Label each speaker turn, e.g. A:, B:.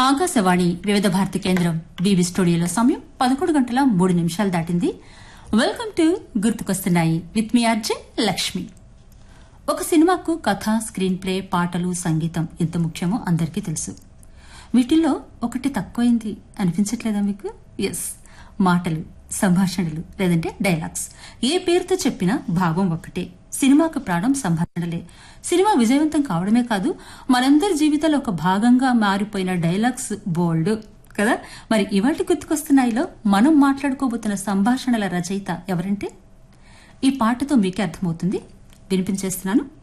A: ఆకాశవాణి వివిధ భారతి కేంద్రం బీబీ స్టూడియోలో సమయం పదకొండు గంటల మూడు నిమిషాలు దాటింది వెల్కమ్ టు గుర్తుకొస్తున్నాయి విత్ మీ అర్జున్ లక్ష్మి ఒక సినిమాకు కథ స్క్రీన్ ప్లే పాటలు సంగీతం ఎంత ముఖ్యమో అందరికీ తెలుసు వీటిల్లో ఒకటి తక్కువైంది అనిపించట్లేదా మీకు ఎస్ మాటలు సంభాషణలు లేదంటే డైలాగ్స్ ఏ పేరుతో చెప్పినా భావం ఒక్కటే సినిమాకు ప్రాణం సంభాషణలే సినిమా విజయవంతం కావడమే కాదు మనందరి జీవితాల్లో ఒక భాగంగా మారిపోయిన డైలాగ్స్ బోల్డ్ కదా మరి ఇవాటి గుర్తుకొస్తున్నాయిలో మనం మాట్లాడుకోబోతున్న సంభాషణల రచయిత ఎవరంటే ఈ పాటతో మీకే అర్థమవుతుంది వినిపించేస్తున్నాను